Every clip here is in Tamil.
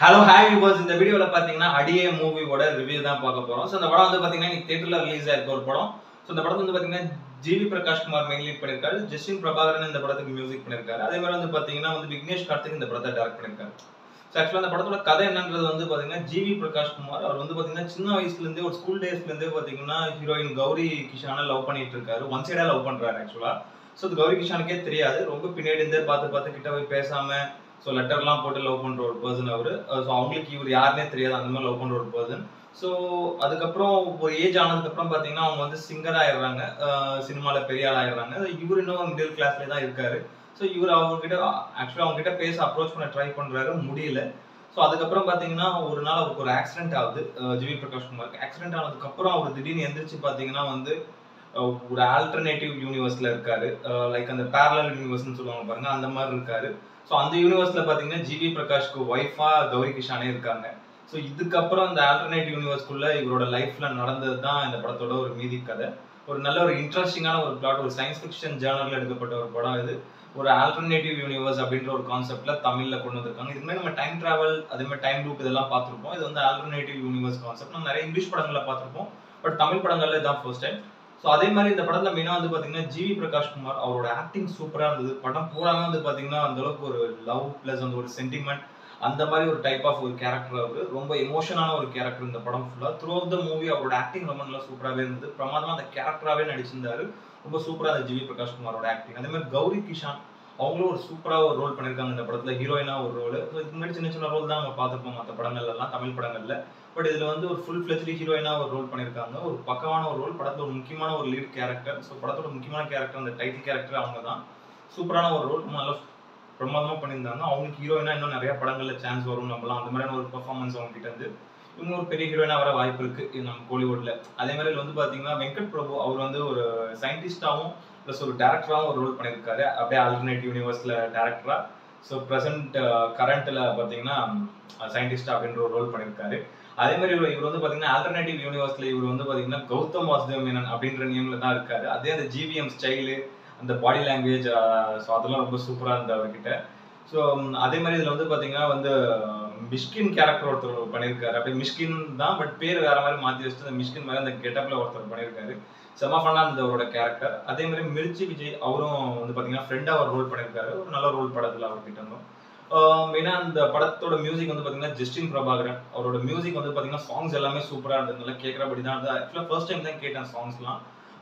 ஹலோ ஹாய் வியூவர்ஸ் இந்த வீடியோல பாத்தீங்கன்னா அடியே மூவியோட ரிவ்யூ தான் பார்க்க போறோம் ஸோ இந்த படம் வந்து பாத்தீங்கன்னா இன்னைக்கு தியேட்டர்ல ரிலீஸ் ஆயிருக்க ஒரு படம் ஸோ இந்த படத்துல வந்து பாத்தீங்கன்னா ஜிவி பிரகாஷ் குமார் மெயின் லீட் பண்ணிருக்காரு ஜஸ்டின் பிரபாகரன் இந்த படத்துக்கு மியூசிக் பண்ணிருக்காரு அதே மாதிரி வந்து பாத்தீங்கன்னா வந்து விக்னேஷ் கார்த்திக் இந்த படத்தை டைரக்ட் பண்ணிருக்காரு ஸோ ஆக்சுவலாக அந்த படத்தோட கதை என்னன்றது வந்து பாத்தீங்கன்னா ஜிவி பிரகாஷ் குமார் அவர் வந்து பாத்தீங்கன்னா சின்ன வயசுல இருந்தே ஒரு ஸ்கூல் டேஸ்ல இருந்தே பாத்தீங்கன்னா ஹீரோயின் கௌரி கிஷான லவ் பண்ணிட்டு இருக்காரு ஒன் சைடா லவ் பண்றாரு ஆக்சுவலா ஸோ அது கௌரி கிஷானுக்கே தெரியாது ரொம்ப பின்னாடி இருந்தே பார்த்து பார்த்து கிட்ட போய் பேசாம ஸோ லெட்டர்லாம் போட்டு லவ் பண்ற ஒரு பர்சன் அவர் ஸோ அவங்களுக்கு இவர் யாருனே தெரியாது அந்த மாதிரி லவ் பண்ற ஒரு பர்சன் ஸோ அதுக்கப்புறம் ஒரு ஏஜ் ஆனதுக்கப்புறம் பார்த்தீங்கன்னா அவங்க வந்து சிங்கர் ஆயிடுறாங்க சினிமாவில் பெரிய ஆள் ஆயிடுறாங்க இவர் இன்னும் மிடில் கிளாஸ்ல தான் இருக்காரு ஸோ இவர் அவங்ககிட்ட ஆக்சுவலாக அவங்க கிட்ட பேச அப்ரோச் பண்ண ட்ரை பண்றாரு முடியல ஸோ அதுக்கப்புறம் பார்த்தீங்கன்னா ஒரு நாள் அவருக்கு ஒரு ஆக்சிடென்ட் ஆகுது அஹ் ஜிவி பிரகாஷ் குமாருக்கு ஆக்சிடென்ட் ஆனதுக்கப்புறம் அவர் திடீர்னு எந்திரிச்சு பார்த்தீங்கன்னா வந்து அஹ் ஒரு ஆல்டர்னேட்டிவ் யூனிவர்ஸ்ல இருக்காரு லைக் அந்த பேரலல் யூனிவர்ஸ்னு சொல்லுவாங்க பாருங்க அந்த மாதிரி இருக்காரு ஸோ அந்த யூனிவர்ஸ்ல பாத்தீங்கன்னா ஜிவி பிரகாஷ்க்கு ஒய்ஃபா கௌரி கிஷானே இருக்காங்க ஸோ இதுக்கப்புறம் இந்த ஆல்டர்னேட்டிவ் யூனிவர்ஸ்குள்ள இவரோட லைஃப்ல நடந்தது தான் இந்த படத்தோட ஒரு மீதி கதை ஒரு நல்ல ஒரு இன்ட்ரெஸ்டிங்கான ஒரு பிளாட் ஒரு சயின்ஸ் ஃபிக்ஷன் ஜேர்னல்ல எடுக்கப்பட்ட ஒரு படம் இது ஒரு ஆல்டர்னேட்டிவ் யூனிவர்ஸ் அப்படின்ற ஒரு கான்செப்ட்ல தமிழ்ல கொண்டு வந்திருக்காங்க இதுக்கு நம்ம டைம் டிராவல் அதே மாதிரி டைம் லூப் இதெல்லாம் பார்த்துருப்போம் இது வந்து ஆல்டர்னேட்டிவ் யூனிவர்ஸ் கான்செப்ட் நம்ம நிறைய இங்கிலீஷ் படங்களை பார்த்துருப்போம் பட் தமிழ் படங்கள்ல இதான் ஃபர்ஸ்ட் டைம் ஸோ அதே மாதிரி இந்த படத்துல மெயினாக வந்து பார்த்தீங்கன்னா ஜிவி பிரகாஷ் குமார் அவரோட ஆக்டிங் சூப்பராக இருந்தது படம் பூராமே வந்து பார்த்தீங்கன்னா அந்த அளவுக்கு ஒரு லவ் ப்ளஸ் அந்த ஒரு சென்டிமெண்ட் அந்த மாதிரி ஒரு டைப் ஆஃப் ஒரு கேரக்டர் அவர் ரொம்ப எமோஷனான ஒரு கேரக்டர் இந்த படம் ஃபுல்லாக த்ரூ ஆஃப் த மூவி அவரோட ஆக்டிங் ரொம்ப நல்லா சூப்பராகவே இருந்தது பிரமாதமாக அந்த கேரக்டராகவே நடிச்சிருந்தாரு ரொம்ப சூப்பராக அந்த ஜிவி பிரகாஷ் குமாரோட ஆக்டிங் அதே மாதிரி கௌரி கிஷான் அவங்களும் ஒரு சூப்பராக ஒரு ரோல் பண்ணியிருக்காங்க இந்த படத்துல ஹீரோயினா ஒரு ரோல் ஸோ இதுக்கு முன்னாடி சின்ன சின்ன ரோல் தான் நம்ம பார்த்துருப்போம் மற்ற படங்கள்ல எல்லாம் தமிழ் படங்கள்ல பட் இதுல வந்து ஒரு ஃபுல் ஃபிளெஜ்லி ஹீரோயினா ஒரு ரோல் பண்ணியிருக்காங்க ஒரு பக்கமான ஒரு ரோல் படத்துல ஒரு முக்கியமான ஒரு லீட் கேரக்டர் ஸோ படத்தோட முக்கியமான கேரக்டர் அந்த டைட்டில் கேரக்டர் அவங்க தான் சூப்பரான ஒரு ரோல் நல்லா பிரமாதமா பண்ணியிருந்தாங்க அவங்களுக்கு ஹீரோயினா இன்னும் நிறைய படங்கள்ல சான்ஸ் வரும் நம்பலாம் அந்த மாதிரியான ஒரு பெர்ஃபார்மன்ஸ் அவங்க கிட்ட இருந்து இவங்க ஒரு பெரிய ஹீரோயினா வர வாய்ப்பு இருக்கு இது நம்ம கோலிவுட்ல அதே மாதிரி இதுல வந்து பாத்தீங்கன்னா வெங்கட் பிரபு அவர் வந்து ஒரு சயின்டிஸ்டாவும் ப்ளஸ் ஒரு டேரக்டராகவும் ஒரு ரோல் பண்ணியிருக்காரு அப்படியே ஆல்டர்னேட் யூனிவர்ஸ்ல டேரக்டரா ஸோ ப்ரெசென்ட் கரண்ட்ல பார்த்தீங்கன்னா சயின்டிஸ்ட் அப்படின்ற ஒரு ரோல் பண்ணியிருக்காரு அதே மாதிரி இவர் இவர் வந்து பார்த்தீங்கன்னா ஆல்டர்னேட்டிவ் யூனிவர்ஸ்ல இவர் வந்து பார்த்தீங்கன்னா கௌதம் வாசுதேவ மேனன் அப்படின்ற நேம்ல தான் இருக்காரு அதே அந்த ஜிவிஎம் ஸ்டைலு அந்த பாடி லாங்குவேஜ் ஸோ அதெல்லாம் ரொம்ப சூப்பராக இருந்தது அவர்கிட்ட ஸோ அதே மாதிரி இதில் வந்து பார்த்தீங்கன்னா வந்து மிஷ்கின் கேரக்டர் ஒருத்தர் பண்ணியிருக்காரு அப்படி மிஷ்கின் தான் பட் பேர் வேற மாதிரி மாற்றி வச்சுட்டு அந்த மிஷ்கின் மாதிரி அந்த கெட்டப்ல ஒருத்தர் பண்ணியிருக்காரு செம ஃபன்னா இருந்தது அவரோட கேரக்டர் அதே மாதிரி மிர்ச்சி விஜய் அவரும் வந்து பார்த்தீங்கன்னா ஃப்ரெண்டாக ஒரு ரோல் பண்ணியிருக்காரு ஒரு நல்ல ரோல் படத்தில் அவர்கிட்ட இருந்தோம் மெயினாக அந்த படத்தோட மியூசிக் வந்து பார்த்தீங்கன்னா ஜஸ்டின் பிரபாகரன் அவரோட மியூசிக் வந்து பார்த்தீங்கன்னா சாங்ஸ் எல்லாமே சூப்பராக இருந்தது நல்லா கேட்குறபடி தான் இருந்தது ஆக்சுவலாக ஃபர்ஸ்ட் டைம் தான் கேட்டேன் சாங்ஸ்லாம்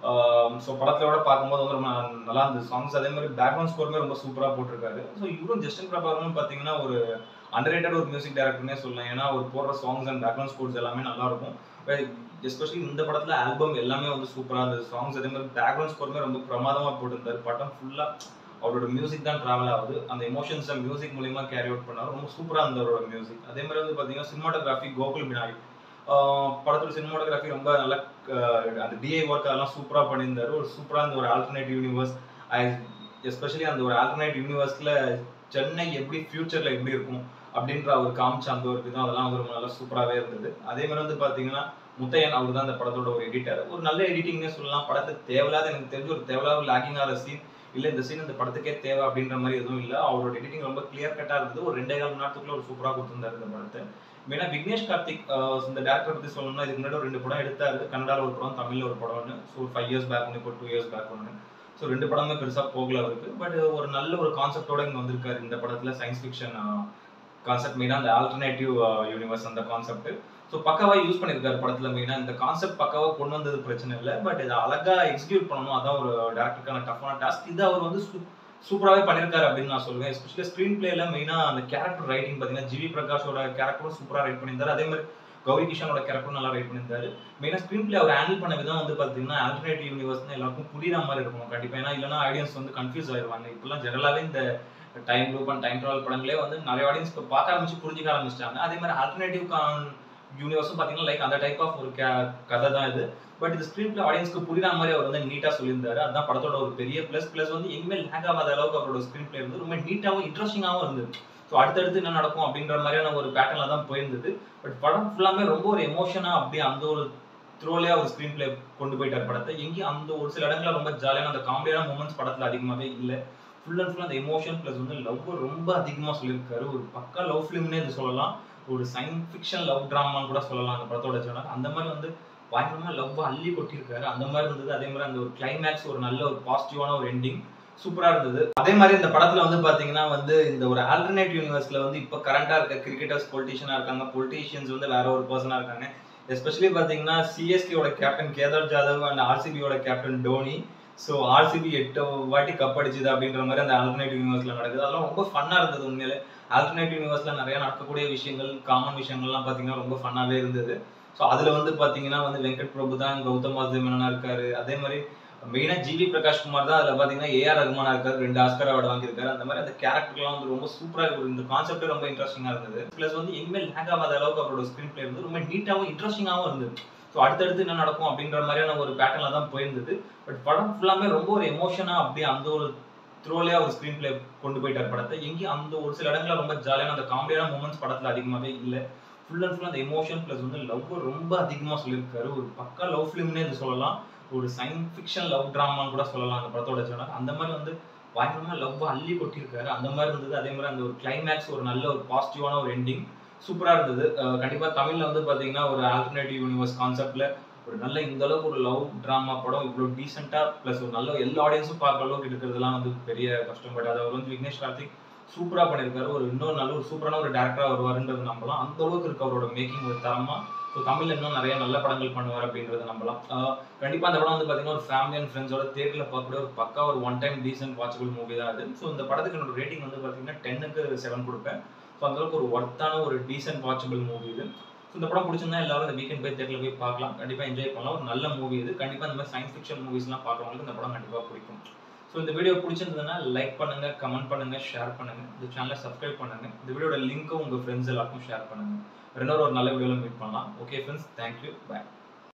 ஸோ படத்தோட பார்க்கும்போது வந்து ரொம்ப நல்லா இருந்தது சாங்ஸ் அதே மாதிரி பேக்ரவுண்ட் ஸ்கோருமே ரொம்ப சூப்பராக போட்டிருக்காரு ஸோ இவரும் ஜஸ்டின் பிரபாகரன் பார்த்தீங்கன்னா ஒரு அண்டர்ரேட்டட் ஒரு மியூசிக் டைரக்டர்னே சொல்லலாம் ஏன்னா அவர் போடுற சாங்ஸ் அண்ட் பேக்ரவுண்ட் ஸ்கோர்ஸ் எல்லாமே நல்லா இருக்கும் எஸ்பெஷலி இந்த படத்துல ஆல்பம் எல்லாமே வந்து சூப்பராக இருந்தது சாங்ஸ் அதே மாதிரி பேக்ரவுண்ட் ஸ்கோருமே ரொம்ப பிரமாதமாக போட்டிருந்தாரு படம் ஃபுல்லாக அவரோட மியூசிக் தான் ட்ராவல் ஆகுது அந்த எமோஷன்ஸை மியூசிக் மூலியமா கேரி அவுட் பண்ணாரு ரொம்ப சூப்பராக இருந்தது அவரோட மியூசிக் அதே மாதிரி வந்து பார்த்தீங்கன்னா சினிமாட்டோகிராஃபி கோகுல் பினாய் படத்தோட சினிமாட்டோகிராஃபி ரொம்ப நல்லா அந்த டிஐ ஒர்க் அதெல்லாம் சூப்பராக பண்ணியிருந்தாரு ஒரு சூப்பராக இருந்த ஒரு ஆல்டர்னேட் யூனிவர்ஸ் எஸ்பெஷலி அந்த ஒரு ஆல்டர்னேட் யூனிவர்ஸ்ல சென்னை எப்படி ஃபியூச்சர்ல எப்படி இருக்கும் அப்படின்ற அவர் காமிச்ச அந்த ஒரு விதம் அதெல்லாம் வந்து ரொம்ப நல்லா சூப்பராகவே இருந்தது அதே மாதிரி வந்து பார்த்தீங்கன்னா முத்தையன் அவர் தான் அந்த படத்தோட ஒரு எடிட்டர் ஒரு நல்ல எடிட்டிங்னே சொல்லலாம் படத்துக்கு தேவையில்லாத எனக்கு தெரிஞ்ச ஒரு தேவையில்லாத லாகிங் ஆகிற சீன் இல்லை இந்த சீன் இந்த படத்துக்கே தேவை அப்படின்ற மாதிரி எதுவும் இல்லை அவரோட எடிட்டிங் ரொம்ப கிளியர் கட்டாக இருந்தது ஒரு ரெண்டே கால் மணி நேரத்துக்குள்ள ஒரு சூப்பராக கொடுத்துருந்தாரு இந்த படத்தை மெயினாக விக்னேஷ் கார்த்திக் இந்த டேரக்டர் பற்றி சொல்லணும்னா இதுக்கு முன்னாடி ஒரு ரெண்டு படம் எடுத்தாரு கன்னடாவில் ஒரு படம் தமிழில் ஒரு படம் ஒன்று ஸோ ஃபைவ் இயர்ஸ் பேக் ஒன்று இப்போ டூ இயர்ஸ் பேக் ஒன்று ஸோ ரெண்டு படமே பெருசாக போகல அவருக்கு பட் ஒரு நல்ல ஒரு கான்செப்டோட இங்கே வந்திருக்காரு இந்த படத்தில் சயின்ஸ் ஃபிக்ஷன் கான்செப்ட் மெயினாக அந்த ஆல்டர்னேட்டிவ் யூனிவர்ஸ் அந்த கான்செப்ட் ஸோ பக்காவாக யூஸ் பண்ணியிருக்காரு படத்தில் மெயினாக இந்த கான்செப்ட் பக்காவாக கொண்டு வந்தது பிரச்சனை இல்லை பட் இதை அழகாக எக்ஸிக்யூட் பண்ணணும் அதான் ஒரு டேரக்டருக்கான டஃப்பான டாஸ்க் இது அவர் வந்து சூப்பராகவே பண்ணியிருக்காரு அப்படின்னு நான் சொல்லுவேன் எஸ்பெஷலி ஸ்க்ரீன் பிளேல மெயினாக அந்த கேரக்டர் ரைட்டிங் பார்த்தீங்கன்னா ஜிவி பிரகாஷோட கேரக்டரும் சூப்பராக ரைட் பண்ணியிருந்தாரு அதே மாதிரி கௌரி கிஷனோட கேரக்டரும் நல்லா ரைட் பண்ணியிருந்தாரு மெயினாக ஸ்க்ரீன் பிளே அவர் ஹேண்டில் பண்ண விதம் வந்து பார்த்தீங்கன்னா ஆல்டர்னேட்டிவ் யூனிவர்ஸ்னு எல்லாருக்கும் புரியுற மாதிரி இருக்கணும் கண்டிப்பாக ஏன்னா இல்லைனா ஆடியன்ஸ் வந்து கன்ஃபியூஸ் ஆயிடுவாங்க இப்பெல்லாம் ஜெனரலாகவே இந்த time loop and time travel படங்களே வந்து நிறைய ஆடியன்ஸ் இப்போ பார்க்க ஆரம்பிச்சு புரிஞ்சிக்க ஆரம்பிச்சிட்டாங்க அதே மாதிரி ஆல்டர்னேட்டிவ் கான் யூனிவர்ஸும் பார்த்தீங்கன்னா லைக் அந்த டைப் ஆஃப் ஒரு கதை தான் இது பட் இது ஸ்க்ரீன் பிளே ஆடியன்ஸ்க்கு புரியுற மாதிரி அவர் வந்து நீட்டாக சொல்லியிருந்தாரு அதுதான் படத்தோட ஒரு பெரிய ப்ளஸ் ப்ளஸ் வந்து எங்குமே லேக் ஆகாத அளவுக்கு அவரோட ஸ்க்ரீன் பிளே இருந்து ரொம்ப நீட்டாகவும் இன்ட்ரெஸ்டிங்காகவும் இருந்தது ஸோ அடுத்தடுத்து என்ன நடக்கும் அப்படின்ற மாதிரியான ஒரு பேட்டர்ல தான் போயிருந்தது பட் படம் ஃபுல்லாமே ரொம்ப ஒரு எமோஷனாக அப்படியே அந்த ஒரு த்ரோலே அவர் ஸ்க்ரீன் பிளே கொண்டு போயிட்டார் படத்தை எங்கேயும் அந்த ஒரு சில இடங்களில் ரொம்ப ஜாலியான அந்த காமெடியான மூமெண்ட்ஸ் படத்தில் அதிகமாகவே இல்லை ஃபுல் அண்ட் ஃபுல் அந்த எமோஷன் ப்ளஸ் வந்து லவ் ரொம்ப அதிகமாக சொல்லியிருக்காரு ஒரு பக்கா லவ் ஃபிலிம்னே இது சொல்லலாம் ஒரு சயின்ஸ் ஃபிக்ஷன் லவ் ட்ராமான்னு கூட சொல்லலாம் அந்த படத்தோட ஜனர் அந்த மாதிரி வந்து பயங்கரமா லவ் அள்ளி கொட்டியிருக்காரு அந்த மாதிரி இருந்தது அதே மாதிரி அந்த ஒரு கிளைமேக்ஸ் ஒரு நல்ல ஒரு பாசிட்டிவான ஒரு எண்டிங் சூப்பரா இருந்தது அதே மாதிரி இந்த படத்துல வந்து பாத்தீங்கன்னா வந்து இந்த ஒரு ஆல்டர்னேட் யூனிவர்ஸ்ல வந்து இப்ப கரண்டா இருக்க கிரிக்கெட்டர்ஸ் பொலிட்டிஷியனா இருக்காங்க பொலிட்டீஷியன்ஸ் வந்து வேற ஒரு பர்சனா இருக்காங்க எஸ்பெஷலி பாத்தீங்கன்னா சிஎஸ்கேயோட கேப்டன் கேதார் ஜாதவ் அண்ட் ஆர்சிபியோட கேப்டன் டோனி ஸோ ஆர்சிபி எட்டு வாட்டி கப் அடிச்சுது அப்படின்ற மாதிரி அந்த ஆல்டர்னேட் யூனிவர்ஸ்ல நடக்குது அதெல்லாம் ரொம்ப ஃபன்னா இருந்தது உண்மையிலே ஆல்டர்னேட் யூனிவர்ஸ்ல நிறைய நடக்கக்கூடிய விஷயங்கள் காமன் விஷயங்கள்லாம் பாத்தீங்கன்னா ரொம்ப ஃபன்னாவே இருந்தது ஸோ அதுல வந்து பாத்தீங்கன்னா வந்து வெங்கட் பிரபு தான் கௌதம் வாசுதேவ் மேனனா இருக்காரு அதே மாதிரி மெயினா ஜிவி பிரகாஷ் குமார் தான் அதுல பாத்தீங்கன்னா ஏஆர் ரகுமானா இருக்காரு ரெண்டு ஆஸ்கர் அவார்டு வாங்கியிருக்காரு அந்த மாதிரி அந்த கேரக்டர்லாம் வந்து ரொம்ப சூப்பரா இருக்கு இந்த கான்செப்ட் ரொம்ப இன்ட்ரெஸ்டிங்கா இருந்தது பிளஸ் வந்து எங்கேயுமே லேக் ஆகாத அளவுக்கு அவரோட ஸ்கிரீன் பிளே வந்து ரொம்ப நீட்டாவும் இன்ட்ரெஸ்டிங்காவும் இருந்தது ஸோ அடுத்தடுத்து என்ன நடக்கும் அப்படின்ற மாதிரியான ஒரு பேட்டர்ல தான் போயிருந்தது பட் படம் ஃபுல்லாமே ரொம்ப ஒரு எமோஷனா அப்படியே அந்த ஒரு த்ரோலே அவர் ஸ்க்ரீன் பிளே கொண்டு போயிட்டார் படத்தை எங்கேயும் அந்த ஒரு சில இடங்கள்ல ரொம்ப ஜாலியான அந்த காமெடியான மூமெண்ட்ஸ் படத்துல அதிகமாவே இல்லை ஃபுல் அண்ட் ஃபுல் அந்த எமோஷன் ப்ளஸ் வந்து லவ் ரொம்ப அதிகமா சொல்லியிருக்காரு ஒரு பக்கா லவ் ஃபிலிம்னே இது சொல்லலாம் ஒரு சயின்ஸ் ஃபிக்ஷன் லவ் ட்ராமான்னு கூட சொல்லலாம் அந்த படத்தோட ஜனர் அந்த மாதிரி வந்து பயங்கரமா லவ் அள்ளி கொட்டியிருக்காரு அந்த மாதிரி இருந்தது அதே மாதிரி அந்த ஒரு கிளைமேக்ஸ் ஒரு நல்ல ஒரு பாசிட்டிவான ஒரு எண்டிங் சூப்பரா இருந்தது அஹ் கண்டிப்பா தமிழ்ல வந்து பாத்தீங்கன்னா ஒரு ஆல்டர்னேட்டிவ் யூனிவர்ஸ் கான்செப்ட்ல ஒரு நல்ல இந்த அளவுக்கு ஒரு லவ் டிராமா படம் இவ்வளவு டீசெண்டா பிளஸ் ஒரு நல்ல எல்லா ஆடியன்ஸும் பார்க்குற அளவுக்கு இருக்கிறதுலாம் வந்து பெரிய கஷ்டம் பட் அதை அவர் வந்து விக்னேஷ் கார்த்திக் சூப்பரா பண்ணியிருக்காரு ஒரு இன்னொரு நல்ல ஒரு சூப்பரான ஒரு டேரக்டரா வருவாருன்றது நம்பலாம் அந்த அளவுக்கு இருக்கு அவரோட மேக்கிங் ஒரு தரமா ஸோ தமிழ்ல இன்னும் நிறைய நல்ல படங்கள் பண்ணுவார் அப்படின்றத நம்பலாம் ஆஹ் கண்டிப்பா அந்த படம் வந்து பாத்தீங்கன்னா ஒரு ஃபேமிலி அண்ட் ஃப்ரெண்ட்ஸோட தேட்டரில் பார்க்கக்கூடிய ஒரு பக்கா ஒரு one time decent watchable movie தான் அது ஸோ இந்த படத்துக்கு என்னோட ரேட்டிங் வந்து பாத்தீங்கன்னா டென்னுக்கு செவன் கொடுப்பேன் ஸோ அந்த அளவுக்கு ஒரு ஒர்த்தான ஒரு டீசென்ட் வாட்சபிள் மூவி இது ஸோ இந்த படம் பிடிச்சிருந்தா எல்லாரும் இந்த வீக்கெண்ட் போய் தேட்டரில் போய் பார்க்கலாம் கண்டிப்பா என்ஜாய் பண்ணலாம் ஒரு நல்ல மூவி இது கண்டிப்பா இந்த மாதிரி சயின்ஸ் ஃபிக்ஷன் மூவிஸ்லாம் பார்க்குறவங்களுக்கு இந்த படம் கண்டிப்பா பிடிக்கும் ஸோ இந்த வீடியோ பிடிச்சிருந்ததுன்னா லைக் பண்ணுங்க கமெண்ட் பண்ணுங்க ஷேர் பண்ணுங்க இந்த சேனலை சப்ஸ்கிரைப் பண்ணுங்க இந்த வீடியோட லிங்க்கும் உங்க ஃப்ரெண்ட்ஸ் எல்லாருக்கும் ஷேர் பண்ணுங்க ரெண்டாவது ஒரு நல்ல வீடியோவில் மீட் பண்ணலாம் ஓகே ஃப்ரெண்ட்ஸ் தேங்க்யூ பாய்